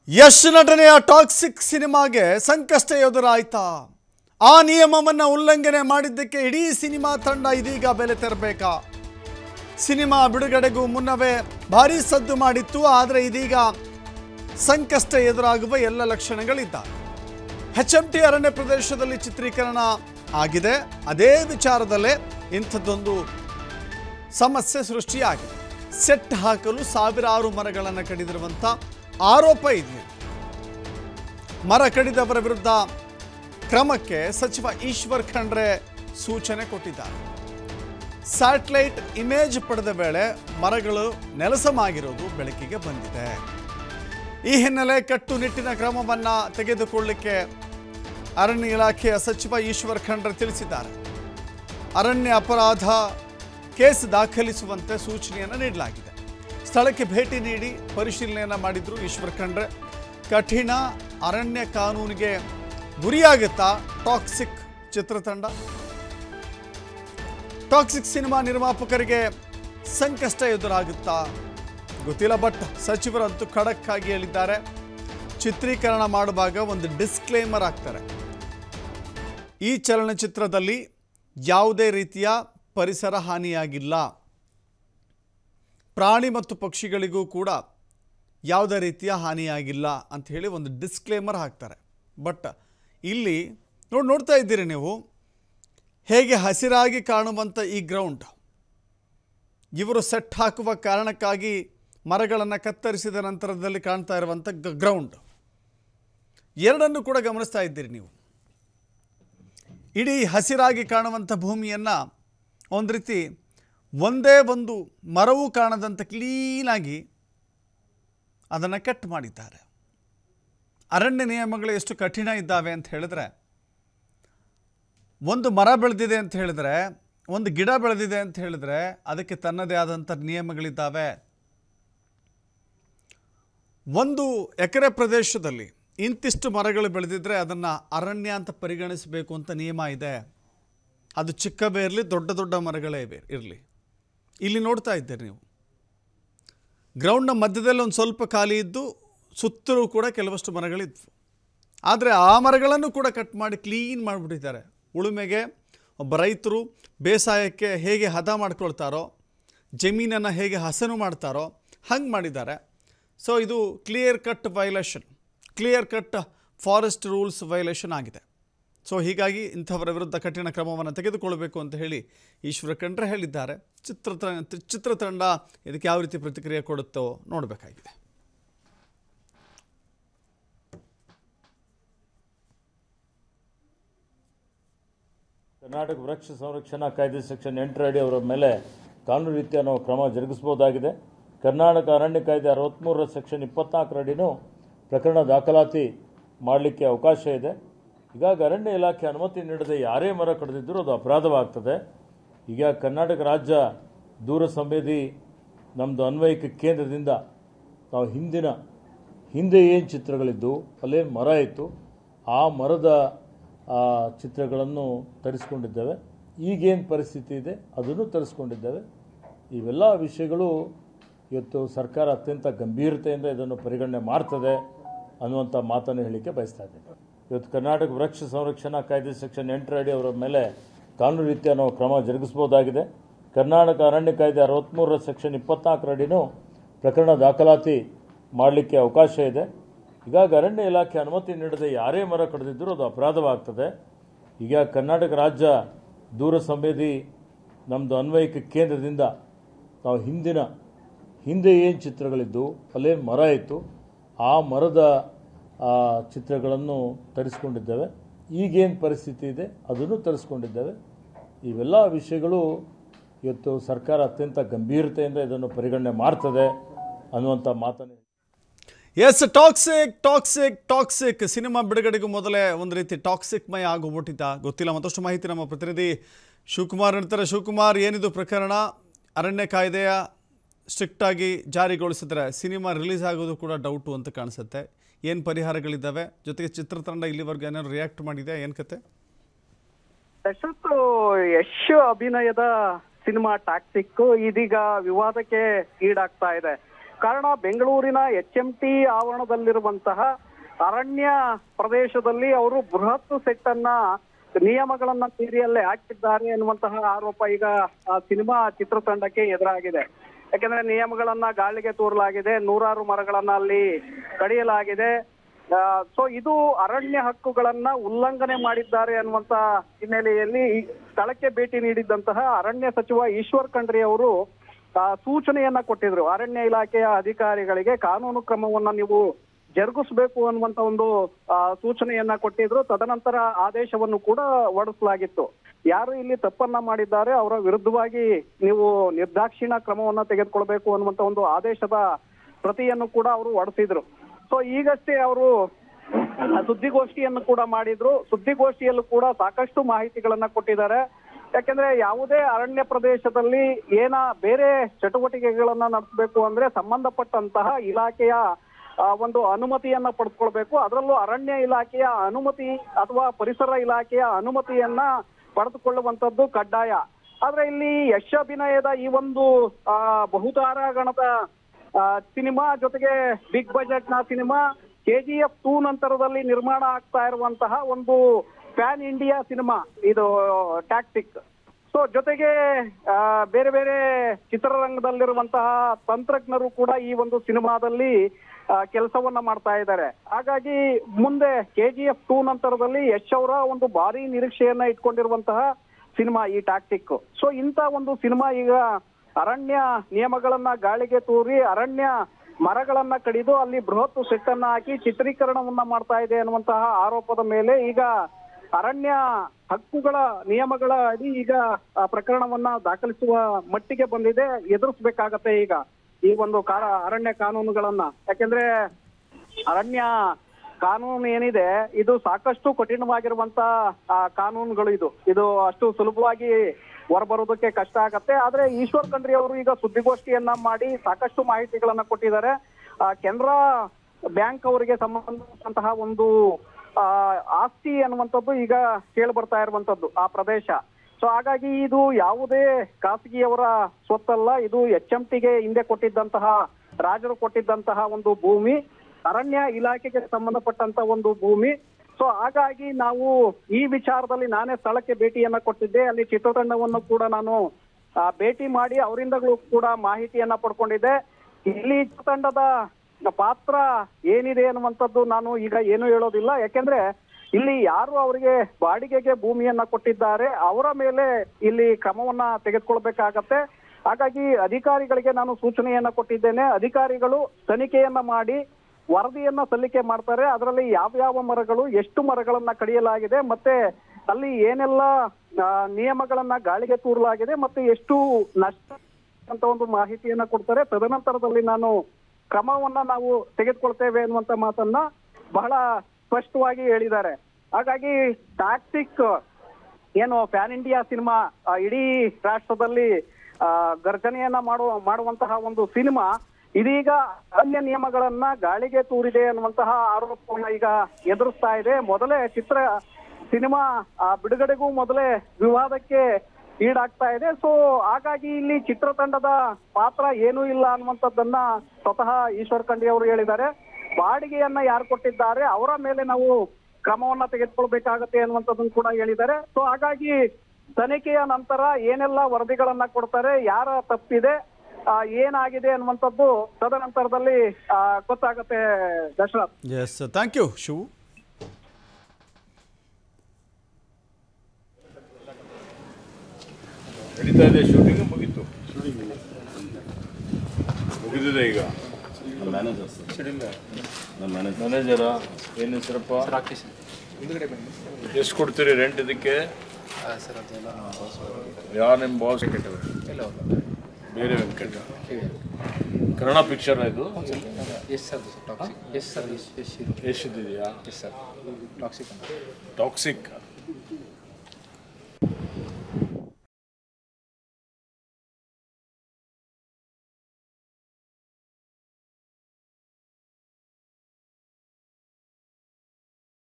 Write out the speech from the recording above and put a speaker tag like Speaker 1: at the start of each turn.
Speaker 1: ಯಶ್ ನಟನೆಯ ಟಾಕ್ಸಿಕ್ ಸಿನಿಮಾಗೆ ಸಂಕಷ್ಟ ಎದುರಾಯ್ತಾ ಆ ನಿಯಮವನ್ನ ಉಲ್ಲಂಘನೆ ಮಾಡಿದ್ದಕ್ಕೆ ಇಡೀ ಸಿನಿಮಾ ತಂಡ ಇದೀಗ ಬೆಲೆ ತೆರಬೇಕಾ ಸಿನಿಮಾ ಬಿಡುಗಡೆಗೂ ಮುನ್ನವೇ ಭಾರೀ ಸದ್ದು ಮಾಡಿತ್ತು ಆದರೆ ಇದೀಗ ಸಂಕಷ್ಟ ಎದುರಾಗುವ ಎಲ್ಲ ಲಕ್ಷಣಗಳಿದ್ದಾವೆ ಎಚ್ ಎಂ ಟಿ ಅರಣ್ಯ ಪ್ರದೇಶದಲ್ಲಿ ಚಿತ್ರೀಕರಣ ಆಗಿದೆ ಅದೇ ವಿಚಾರದಲ್ಲೇ ಇಂಥದ್ದೊಂದು ಸಮಸ್ಯೆ ಸೃಷ್ಟಿಯಾಗಿದೆ ಸೆಟ್ ಹಾಕಲು ಸಾವಿರಾರು ಮರಗಳನ್ನು ಕಡಿದಿರುವಂಥ ಆರೋಪ ಇದೆ ಮರ ಕಡಿದವರ ವಿರುದ್ಧ ಕ್ರಮಕ್ಕೆ ಸಚಿವ ಈಶ್ವರ್ ಖಂಡ್ರೆ ಸೂಚನೆ ಕೊಟ್ಟಿದ್ದಾರೆ ಸ್ಯಾಟಲೈಟ್ ಇಮೇಜ್ ಪಡೆದ ವೇಳೆ ಮರಗಳು ನೆಲಸಮಾಗಿರೋದು ಬೆಳಕಿಗೆ ಬಂದಿದೆ ಈ ಹಿನ್ನೆಲೆ ಕಟ್ಟುನಿಟ್ಟಿನ ಕ್ರಮವನ್ನು ತೆಗೆದುಕೊಳ್ಳಲಿಕ್ಕೆ ಅರಣ್ಯ ಇಲಾಖೆಯ ಸಚಿವ ಈಶ್ವರ್ ಖಂಡ್ರೆ ತಿಳಿಸಿದ್ದಾರೆ ಅರಣ್ಯ ಅಪರಾಧ ಕೇಸ್ ದಾಖಲಿಸುವಂತೆ ಸೂಚನೆಯನ್ನು ನೀಡಲಾಗಿದೆ ಸ್ಥಳಕ್ಕೆ ಭೇಟಿ ನೀಡಿ ಪರಿಶೀಲನೆಯನ್ನು ಮಾಡಿದ್ರು ಈಶ್ವರ್ ಖಂಡ್ರೆ ಕಠಿಣ ಅರಣ್ಯ ಕಾನೂನಿಗೆ ಗುರಿಯಾಗುತ್ತಾ ಟಾಕ್ಸಿಕ್ ಚಿತ್ರತಂಡ ಟಾಕ್ಸಿಕ್ ಸಿನಿಮಾ ನಿರ್ಮಾಪಕರಿಗೆ ಸಂಕಷ್ಟ ಎದುರಾಗುತ್ತಾ ಗೊತ್ತಿಲ್ಲ ಬಟ್ ಸಚಿವರಂತೂ ಖಡಕ್ ಆಗಿ ಹೇಳಿದ್ದಾರೆ ಚಿತ್ರೀಕರಣ ಮಾಡುವಾಗ ಒಂದು ಡಿಸ್ಕ್ಲೇಮರ್ ಹಾಕ್ತಾರೆ ಈ ಚಲನಚಿತ್ರದಲ್ಲಿ ಯಾವುದೇ ರೀತಿಯ ಪರಿಸರ ಹಾನಿಯಾಗಿಲ್ಲ ಪ್ರಾಣಿ ಮತ್ತು ಪಕ್ಷಿಗಳಿಗೂ ಕೂಡ ಯಾವುದೇ ರೀತಿಯ ಹಾನಿಯಾಗಿಲ್ಲ ಅಂತ ಹೇಳಿ ಒಂದು ಡಿಸ್ಕ್ಲೇಮರ್ ಹಾಕ್ತಾರೆ ಬಟ್ ಇಲ್ಲಿ ನೋಡಿ ನೋಡ್ತಾ ಇದ್ದೀರಿ ನೀವು ಹೇಗೆ ಹಸಿರಾಗಿ ಕಾಣುವಂಥ ಈ ಗ್ರೌಂಡ್ ಇವರು ಸೆಟ್ ಹಾಕುವ ಕಾರಣಕ್ಕಾಗಿ ಮರಗಳನ್ನು ಕತ್ತರಿಸಿದ ನಂತರದಲ್ಲಿ ಕಾಣ್ತಾ ಇರುವಂಥ ಗ್ರೌಂಡ್ ಎರಡನ್ನು ಕೂಡ ಗಮನಿಸ್ತಾ ಇದ್ದೀರಿ ನೀವು ಇಡೀ ಹಸಿರಾಗಿ ಕಾಣುವಂಥ ಭೂಮಿಯನ್ನು ಒಂದು ರೀತಿ ಒಂದೇ ಒಂದು ಮರವೂ ಕಾಣದಂತೆ ಕ್ಲೀನಾಗಿ ಅದನ್ನು ಕಟ್ ಮಾಡಿದ್ದಾರೆ ಅರಣ್ಯ ನಿಯಮಗಳು ಎಷ್ಟು ಕಠಿಣ ಇದ್ದಾವೆ ಅಂತ ಹೇಳಿದ್ರೆ ಒಂದು ಮರ ಬೆಳೆದಿದೆ ಅಂತ ಹೇಳಿದ್ರೆ ಒಂದು ಗಿಡ ಬೆಳೆದಿದೆ ಅಂತ ಹೇಳಿದ್ರೆ ಅದಕ್ಕೆ ತನ್ನದೇ ಆದಂಥ ನಿಯಮಗಳಿದ್ದಾವೆ ಒಂದು ಎಕರೆ ಪ್ರದೇಶದಲ್ಲಿ ಇಂತಿಷ್ಟು ಮರಗಳು ಬೆಳೆದಿದ್ರೆ ಅದನ್ನು ಅರಣ್ಯ ಅಂತ ಪರಿಗಣಿಸಬೇಕು ಅಂತ ನಿಯಮ ಇದೆ ಅದು ಚಿಕ್ಕವೇ ಇರಲಿ ದೊಡ್ಡ ದೊಡ್ಡ ಮರಗಳೇ ಇರಲಿ ಇಲ್ಲಿ ನೋಡ್ತಾ ಇದ್ದೀರಿ ನೀವು ಗ್ರೌಂಡ್ನ ಮಧ್ಯದಲ್ಲಿ ಒಂದು ಸ್ವಲ್ಪ ಖಾಲಿ ಇದ್ದು ಸುತ್ತಲೂ ಕೂಡ ಕೆಲವಷ್ಟು ಮರಗಳಿದ್ವು ಆದರೆ ಆ ಮರಗಳನ್ನು ಕೂಡ ಕಟ್ ಮಾಡಿ ಕ್ಲೀನ್ ಮಾಡಿಬಿಟ್ಟಿದ್ದಾರೆ ಉಳುಮೆಗೆ ಒಬ್ಬ ರೈತರು ಬೇಸಾಯಕ್ಕೆ ಹೇಗೆ ಹದ ಮಾಡ್ಕೊಳ್ತಾರೋ ಜಮೀನನ್ನು ಹೇಗೆ ಹಸನು ಮಾಡ್ತಾರೋ ಹಂಗೆ ಮಾಡಿದ್ದಾರೆ ಸೊ ಇದು clear cut violation clear cut forest rules violation ಆಗಿದೆ ಸೊ ಹೀಗಾಗಿ ಇಂಥವರ ವಿರುದ್ಧ ಕಠಿಣ ಕ್ರಮವನ್ನು ತೆಗೆದುಕೊಳ್ಳಬೇಕು ಅಂತ ಹೇಳಿ ಈಶ್ವರ ಖಂಡ್ರೆ ಹೇಳಿದ್ದಾರೆ ಚಿತ್ರತ ಚಿತ್ರತಂಡ ಇದಕ್ಕೆ ಯಾವ ರೀತಿ ಪ್ರತಿಕ್ರಿಯೆ ಕೊಡುತ್ತೋ ನೋಡಬೇಕಾಗಿದೆ
Speaker 2: ಕರ್ನಾಟಕ ವೃಕ್ಷ ಸಂರಕ್ಷಣಾ ಕಾಯ್ದೆ ಸೆಕ್ಷನ್ ಎಂಟರಡಿ ಅವರ ಮೇಲೆ ಕಾನೂನು ರೀತ್ಯ ನಾವು ಕ್ರಮ ಜರುಗಿಸಬಹುದಾಗಿದೆ ಕರ್ನಾಟಕ ಅರಣ್ಯ ಕಾಯ್ದೆ ಅರವತ್ತ್ಮೂರರ ಸೆಕ್ಷನ್ ಇಪ್ಪತ್ನಾಲ್ಕರಡಿನೂ ಪ್ರಕರಣ ದಾಖಲಾತಿ ಮಾಡಲಿಕ್ಕೆ ಅವಕಾಶ ಇದೆ ಹೀಗಾಗಿ ಅರಣ್ಯ ಇಲಾಖೆ ಅನುಮತಿ ನೀಡದೆ ಯಾರೇ ಮರ ಕಡಿದಿದ್ದರೂ ಅದು ಅಪರಾಧವಾಗ್ತದೆ ಈಗ ಕರ್ನಾಟಕ ರಾಜ್ಯ ದೂರ ಸಂವೇದಿ ನಮ್ಮದು ಅನ್ವಯಿಕ ಕೇಂದ್ರದಿಂದ ನಾವು ಹಿಂದಿನ ಹಿಂದೆ ಏನು ಚಿತ್ರಗಳಿದ್ದು ಅಲ್ಲೇನು ಮರ ಇತ್ತು ಆ ಮರದ ಆ, ಚಿತ್ರಗಳನ್ನು ತರಿಸ್ಕೊಂಡಿದ್ದೇವೆ ಈಗೇನು ಪರಿಸ್ಥಿತಿ ಇದೆ ಅದನ್ನು ತರಿಸ್ಕೊಂಡಿದ್ದೇವೆ ಇವೆಲ್ಲ ವಿಷಯಗಳು ಇವತ್ತು ಸರ್ಕಾರ ಅತ್ಯಂತ ಗಂಭೀರತೆಯಿಂದ ಇದನ್ನು ಪರಿಗಣನೆ ಮಾಡ್ತದೆ ಅನ್ನುವಂಥ ಮಾತನ್ನು ಹೇಳಲಿಕ್ಕೆ ಬಯಸ್ತಾ ಇದ್ದೇನೆ ಇವತ್ತು ಕರ್ನಾಟಕ ವೃಕ್ಷ ಸಂರಕ್ಷಣಾ ಕಾಯ್ದೆ ಸೆಕ್ಷನ್ ಎಂಟರಡಿ ಅವರ ಮೇಲೆ ಕಾನೂನು ರೀತ್ಯ ನಾವು ಕ್ರಮ ಜರುಗಿಸಬಹುದಾಗಿದೆ ಕರ್ನಾಟಕ ಅರಣ್ಯ ಕಾಯ್ದೆ ಅರವತ್ತ್ಮೂರರ ಸೆಕ್ಷನ್ ಇಪ್ಪತ್ನಾಲ್ಕರಡಿನೂ ಪ್ರಕರಣ ದಾಖಲಾತಿ ಮಾಡಲಿಕ್ಕೆ ಅವಕಾಶ ಇದೆ ಹೀಗಾಗಿ ಅರಣ್ಯ ಇಲಾಖೆ ಅನುಮತಿ ನೀಡದೆ ಯಾರೇ ಮರ ಕಡಿದಿದ್ದರೂ ಅದು ಅಪರಾಧವಾಗ್ತದೆ ಈಗ ಕರ್ನಾಟಕ ರಾಜ್ಯ ದೂರ ಸಂವೇದಿ ನಮ್ಮದು ಅನ್ವಯಿಕ ಕೇಂದ್ರದಿಂದ ನಾವು ಹಿಂದಿನ ಹಿಂದೆ ಏನು ಚಿತ್ರಗಳಿದ್ದು ಅಲ್ಲೇನು ಮರ ಇತ್ತು ಆ ಮರದ ಆ, ಚಿತ್ರಗಳನ್ನು ತರಿಸ್ಕೊಂಡಿದ್ದೇವೆ ಈಗೇನು ಪರಿಸ್ಥಿತಿ ಇದೆ ಅದನ್ನು ತರಿಸ್ಕೊಂಡಿದ್ದೇವೆ ಇವೆಲ್ಲ ವಿಷಯಗಳು ಇವತ್ತು ಸರ್ಕಾರ ಅತ್ಯಂತ ಗಂಭೀರತೆಯಿಂದ ಇದನ್ನು ಪರಿಗಣನೆ ಮಾಡ್ತದೆ ಅನ್ನುವಂಥ ಮಾತನ್ನು
Speaker 1: yes Toxic Toxic Toxic cinema ಬಿಡುಗಡೆಗೂ ಮೊದಲೇ ಒಂದು ರೀತಿ ಟಾಕ್ಸಿಕ್ ಮಯ ಆಗೋಗ್ಬಿಟ್ಟಿದ್ದ ಗೊತ್ತಿಲ್ಲ ಮತ್ತಷ್ಟು ಮಾಹಿತಿ ನಮ್ಮ ಪ್ರತಿನಿಧಿ ಶಿವಕುಮಾರ್ ಹೇಳ್ತಾರೆ ಶಿವಕುಮಾರ್ ಏನಿದು ಪ್ರಕರಣ ಅರಣ್ಯ ಕಾಯ್ದೆಯ ಸ್ಟ್ರಿಕ್ಟಾಗಿ ಜಾರಿಗೊಳಿಸಿದ್ರೆ ಸಿನಿಮಾ ರಿಲೀಸ್ ಆಗೋದು ಕೂಡ ಡೌಟು ಅಂತ ಕಾಣಿಸುತ್ತೆ ಏನು ಪರಿಹಾರಗಳಿದ್ದಾವೆ ಜೊತೆಗೆ ಚಿತ್ರತಂಡ ಇಲ್ಲಿವರೆಗೂ ಏನಾದ್ರು ರಿಯಾಕ್ಟ್ ಮಾಡಿದೆ ಏನು ಕತೆ
Speaker 3: ಯಶಸ್ಸು ಯಶ್ ಅಭಿನಯದ ಸಿನಿಮಾ ಟಾಕ್ಸಿಕ್ ಇದೀಗ ವಿವಾದಕ್ಕೆ ಈಡಾಗ್ತಾ ಇದೆ ಕಾರಣ ಬೆಂಗಳೂರಿನ ಎಚ್ ಎಂ ಟಿ ಆವರಣದಲ್ಲಿರುವಂತಹ ಅರಣ್ಯ ಪ್ರದೇಶದಲ್ಲಿ ಅವರು ಬೃಹತ್ ಸೆಟ್ ಅನ್ನ ನಿಯಮಗಳನ್ನ ಮೀರಿಯಲ್ಲೇ ಹಾಕಿದ್ದಾರೆ ಎನ್ನುವಂತಹ ಆರೋಪ ಈಗ ಆ ಸಿನಿಮಾ ಚಿತ್ರತಂಡಕ್ಕೆ ಎದುರಾಗಿದೆ ಯಾಕಂದ್ರೆ ನಿಯಮಗಳನ್ನ ಗಾಳಿಗೆ ತೂರಲಾಗಿದೆ ನೂರಾರು ಮರಗಳನ್ನ ಅಲ್ಲಿ ಕಡಿಯಲಾಗಿದೆ ಸೊ ಇದು ಅರಣ್ಯ ಹಕ್ಕುಗಳನ್ನ ಉಲ್ಲಂಘನೆ ಮಾಡಿದ್ದಾರೆ ಅನ್ನುವಂತ ಹಿನ್ನೆಲೆಯಲ್ಲಿ ಈ ಸ್ಥಳಕ್ಕೆ ಭೇಟಿ ನೀಡಿದ್ದಂತಹ ಅರಣ್ಯ ಸಚಿವ ಈಶ್ವರ್ ಖಂಡ್ರೆ ಅವರು ಆ, ಸೂಚನೆಯನ್ನ ಕೊಟ್ಟಿದ್ರು ಅರಣ್ಯ ಇಲಾಖೆಯ ಅಧಿಕಾರಿಗಳಿಗೆ ಕಾನೂನು ಕ್ರಮವನ್ನ ನೀವು ಜರುಗಿಸಬೇಕು ಅನ್ನುವಂತ ಒಂದು ಆ, ಸೂಚನೆಯನ್ನ ಕೊಟ್ಟಿದ್ರು ತದನಂತರ ಆದೇಶವನ್ನು ಕೂಡ ಹೊರಡಿಸಲಾಗಿತ್ತು ಯಾರು ಇಲ್ಲಿ ತಪ್ಪನ್ನ ಮಾಡಿದ್ದಾರೆ ಅವರ ವಿರುದ್ಧವಾಗಿ ನೀವು ನಿರ್ದಾಕ್ಷಿಣ ಕ್ರಮವನ್ನ ತೆಗೆದುಕೊಳ್ಬೇಕು ಅನ್ನುವಂತ ಒಂದು ಆದೇಶದ ಪ್ರತಿಯನ್ನು ಕೂಡ ಅವರು ಹೊರಡಿಸಿದ್ರು ಸೊ ಈಗಷ್ಟೇ ಅವರು ಸುದ್ದಿಗೋಷ್ಠಿಯನ್ನು ಕೂಡ ಮಾಡಿದ್ರು ಸುದ್ದಿಗೋಷ್ಠಿಯಲ್ಲೂ ಕೂಡ ಸಾಕಷ್ಟು ಮಾಹಿತಿಗಳನ್ನ ಕೊಟ್ಟಿದ್ದಾರೆ ಯಾಕೆಂದ್ರೆ ಯಾವುದೇ ಅರಣ್ಯ ಪ್ರದೇಶದಲ್ಲಿ ಏನ ಬೇರೆ ಚಟುವಟಿಕೆಗಳನ್ನ ನಡೆಸಬೇಕು ಅಂದ್ರೆ ಸಂಬಂಧಪಟ್ಟಂತಹ ಇಲಾಖೆಯ ಆ, ಒಂದು ಅನುಮತಿಯನ್ನ ಪಡೆದುಕೊಳ್ಬೇಕು ಅದರಲ್ಲೂ ಅರಣ್ಯ ಇಲಾಖೆಯ ಅನುಮತಿ ಅಥವಾ ಪರಿಸರ ಇಲಾಖೆಯ ಅನುಮತಿಯನ್ನ ಪಡೆದುಕೊಳ್ಳುವಂತದ್ದು ಕಡ್ಡಾಯ ಆದ್ರೆ ಇಲ್ಲಿ ಯಶ್ ಅಭಿನಯದ ಈ ಒಂದು ಆ, ಬಹುತಾರಾಗಣದ ಆ, ಸಿನಿಮಾ ಜೊತೆಗೆ ಬಿಗ್ ಬಜೆಟ್ ನ ಸಿನಿಮಾ ಕೆಜಿಎಫ್ ಟೂ ನಂತರದಲ್ಲಿ ನಿರ್ಮಾಣ ಆಗ್ತಾ ಇರುವಂತಹ ಒಂದು ಪ್ಯಾನ್ ಇಂಡಿಯಾ ಸಿನಿಮಾ ಇದು ಟ್ಯಾಕ್ಟಿಕ್ ಸೊ ಜೊತೆಗೆ ಆ, ಬೇರೆ ಬೇರೆ ಚಿತ್ರರಂಗದಲ್ಲಿರುವಂತಹ ತಂತ್ರಜ್ಞರು ಕೂಡ ಈ ಒಂದು ಸಿನಿಮಾದಲ್ಲಿ ಕೆಲಸವನ್ನ ಮಾಡ್ತಾ ಇದ್ದಾರೆ ಹಾಗಾಗಿ ಮುಂದೆ ಕೆಜಿಎಫ್ ಟೂ ನಂತರದಲ್ಲಿ ಯಶ್ ಅವರ ಒಂದು ಭಾರಿ ನಿರೀಕ್ಷೆಯನ್ನ ಇಟ್ಕೊಂಡಿರುವಂತಹ ಸಿನಿಮಾ ಈ ಟ್ಯಾಕ್ಟಿಕ್ ಸೊ ಇಂತ ಒಂದು ಸಿನಿಮಾ ಈಗ ಅರಣ್ಯ ನಿಯಮಗಳನ್ನ ಗಾಳಿಗೆ ತೂರಿ ಅರಣ್ಯ ಮರಗಳನ್ನ ಕಡಿದು ಅಲ್ಲಿ ಬೃಹತ್ ಸೆಟ್ ಅನ್ನ ಹಾಕಿ ಚಿತ್ರೀಕರಣವನ್ನ ಮಾಡ್ತಾ ಇದೆ ಅನ್ನುವಂತಹ ಆರೋಪದ ಮೇಲೆ ಈಗ ಅರಣ್ಯ ಹಕ್ಕುಗಳ ನಿಯಮಗಳ ಅಡಿ ಈಗ ಆ ಪ್ರಕರಣವನ್ನ ದಾಖಲಿಸುವ ಮಟ್ಟಿಗೆ ಬಂದಿದೆ ಎದುರಿಸ್ಬೇಕಾಗತ್ತೆ ಈಗ ಈ ಒಂದು ಕಾರ ಅರಣ್ಯ ಕಾನೂನುಗಳನ್ನ ಯಾಕೆಂದ್ರೆ ಅರಣ್ಯ ಕಾನೂನು ಏನಿದೆ ಇದು ಸಾಕಷ್ಟು ಕಠಿಣವಾಗಿರುವಂತ ಆ, ಕಾನೂನುಗಳು ಇದು ಇದು ಅಷ್ಟು ಸುಲಭವಾಗಿ ಹೊರಬರೋದಕ್ಕೆ ಕಷ್ಟ ಆಗತ್ತೆ ಆದ್ರೆ ಈಶ್ವರ್ ಖಂಡ್ರೆ ಅವರು ಈಗ ಸುದ್ದಿಗೋಷ್ಠಿಯನ್ನ ಮಾಡಿ ಸಾಕಷ್ಟು ಮಾಹಿತಿಗಳನ್ನ ಕೊಟ್ಟಿದ್ದಾರೆ ಆ, ಕೆನರಾ ಬ್ಯಾಂಕ್ ಅವರಿಗೆ ಸಂಬಂಧಪಟ್ಟಂತಹ ಒಂದು ಆ, ಆಸ್ತಿ ಅನ್ನುವಂಥದ್ದು ಈಗ ಕೇಳಿ ಬರ್ತಾ ಇರುವಂತದ್ದು ಆ ಪ್ರದೇಶ ಸೊ ಹಾಗಾಗಿ ಇದು ಯಾವುದೇ ಖಾಸಗಿಯವರ ಸ್ವತ್ತಲ್ಲ ಇದು ಎಚ್ ಎಂ ಟಿಗೆ ಹಿಂದೆ ಕೊಟ್ಟಿದ್ದಂತಹ ರಾಜರು ಕೊಟ್ಟಿದ್ದಂತಹ ಒಂದು ಭೂಮಿ ಅರಣ್ಯ ಇಲಾಖೆಗೆ ಸಂಬಂಧಪಟ್ಟಂತ ಒಂದು ಭೂಮಿ ಸೊ ಹಾಗಾಗಿ ನಾವು ಈ ವಿಚಾರದಲ್ಲಿ ನಾನೇ ಸ್ಥಳಕ್ಕೆ ಭೇಟಿಯನ್ನ ಕೊಟ್ಟಿದ್ದೆ ಅಲ್ಲಿ ಚಿತ್ರತಂಡವನ್ನು ಕೂಡ ನಾನು ಆ, ಭೇಟಿ ಮಾಡಿ ಅವರಿಂದಲೂ ಕೂಡ ಮಾಹಿತಿಯನ್ನ ಪಡ್ಕೊಂಡಿದ್ದೆ ಇಲ್ಲಿ ಚಿತ್ರತಂಡದ ಪಾತ್ರ ಏನಿದೆ ಅನ್ನುವಂಥದ್ದು ನಾನು ಈಗ ಏನು ಹೇಳೋದಿಲ್ಲ ಯಾಕೆಂದ್ರೆ ಇಲ್ಲಿ ಯಾರು ಅವರಿಗೆ ಬಾಡಿಗೆಗೆ ಭೂಮಿಯನ್ನ ಕೊಟ್ಟಿದ್ದಾರೆ ಅವರ ಮೇಲೆ ಇಲ್ಲಿ ಕ್ರಮವನ್ನ ತೆಗೆದುಕೊಳ್ಬೇಕಾಗತ್ತೆ ಹಾಗಾಗಿ ಅಧಿಕಾರಿಗಳಿಗೆ ನಾನು ಸೂಚನೆಯನ್ನ ಕೊಟ್ಟಿದ್ದೇನೆ ಅಧಿಕಾರಿಗಳು ತನಿಖೆಯನ್ನ ಮಾಡಿ ವರದಿಯನ್ನ ಸಲ್ಲಿಕೆ ಮಾಡ್ತಾರೆ ಅದರಲ್ಲಿ ಯಾವ್ಯಾವ ಮರಗಳು ಎಷ್ಟು ಮರಗಳನ್ನ ಕಡಿಯಲಾಗಿದೆ ಮತ್ತೆ ಅಲ್ಲಿ ಏನೆಲ್ಲ ಆ, ನಿಯಮಗಳನ್ನ ಗಾಳಿಗೆ ತೂರಲಾಗಿದೆ ಮತ್ತೆ ಎಷ್ಟು ನಷ್ಟ ಅಂತ ಒಂದು ಮಾಹಿತಿಯನ್ನ ಕೊಡ್ತಾರೆ ತದನಂತರದಲ್ಲಿ ನಾನು ಕ್ರಮವನ್ನ ನಾವು ತೆಗೆದುಕೊಳ್ತೇವೆ ಅನ್ನುವಂತ ಮಾತನ್ನ ಬಹಳ ಸ್ಪಷ್ಟವಾಗಿ ಹೇಳಿದ್ದಾರೆ ಹಾಗಾಗಿ ಟ್ಯಾಕ್ಟಿಕ್ ಏನು ಪ್ಯಾನ್ ಇಂಡಿಯಾ ಸಿನಿಮಾ ಇಡೀ ರಾಷ್ಟ್ರದಲ್ಲಿ ಆ, ಗರ್ಜನೆಯನ್ನ ಮಾಡುವ ಮಾಡುವಂತಹ ಒಂದು ಸಿನಿಮಾ ಇದೀಗ ಅರಣ್ಯ ನಿಯಮಗಳನ್ನ ಗಾಳಿಗೆ ತೂರಿದೆ ಅನ್ನುವಂತಹ ಆರೋಪವನ್ನ ಈಗ ಎದುರಿಸ್ತಾ ಇದೆ ಮೊದಲೇ ಚಿತ್ರ ಸಿನಿಮಾ ಆ, ಬಿಡುಗಡೆಗೂ ಮೊದಲೇ ವಿವಾದಕ್ಕೆ ಈಡಾಗ್ತಾ ಇದೆ ಸೊ ಹಾಗಾಗಿ ಇಲ್ಲಿ ಚಿತ್ರತಂಡದ ಪಾತ್ರ ಏನೂ ಇಲ್ಲ ಅನ್ನುವಂಥದ್ದನ್ನ ಸ್ವತಃ ಈಶ್ವರ್ ಖಂಡ್ರೆ ಅವರು ಹೇಳಿದ್ದಾರೆ ಬಾಡಿಗೆಯನ್ನ ಯಾರು ಕೊಟ್ಟಿದ್ದಾರೆ ಅವರ ಮೇಲೆ ನಾವು ಕ್ರಮವನ್ನ ತೆಗೆದುಕೊಳ್ಬೇಕಾಗತ್ತೆ ಅನ್ನುವಂಥದ್ದನ್ನು ಕೂಡ ಹೇಳಿದ್ದಾರೆ ಸೊ ಹಾಗಾಗಿ ತನಿಖೆಯ ನಂತರ ಏನೆಲ್ಲ ವರದಿಗಳನ್ನ ಕೊಡ್ತಾರೆ ಯಾರ ತಪ್ಪಿದೆ ಆ, ಏನಾಗಿದೆ ಅನ್ನುವಂಥದ್ದು ತದನಂತರದಲ್ಲಿ ಆ, ಗೊತ್ತಾಗತ್ತೆ Dasharath
Speaker 1: yes thank you Shivu
Speaker 2: ನಡೀತಾ ಇದೆ ಶೂಟಿಂಗ್ ಮುಗೀತು ಮುಗಿದಿದೆ ಈಗ ಮ್ಯಾನೇಜರ ಏನು ಹೆಸರಪ್ಪ ಎಷ್ಟು ಕೊಡ್ತೀರಿ ರೆಂಟ್ ಇದಕ್ಕೆ ಯಾರು ನಿಮ್ಮ ಬಾಸ್ ಬೇರೆ ವೆಂಕಟ ಕನ್ನಡ ಪಿಕ್ಚರ್ ಇದು
Speaker 4: yes sir Toxic yes sir yes yes
Speaker 2: ಎಷ್ಟಿದೆಯಾ
Speaker 4: ಎಸ್ ಸರ್ ಟಾಕ್ಸಿಕ್ ಅಂತ
Speaker 2: ಟಾಕ್ಸಿಕ್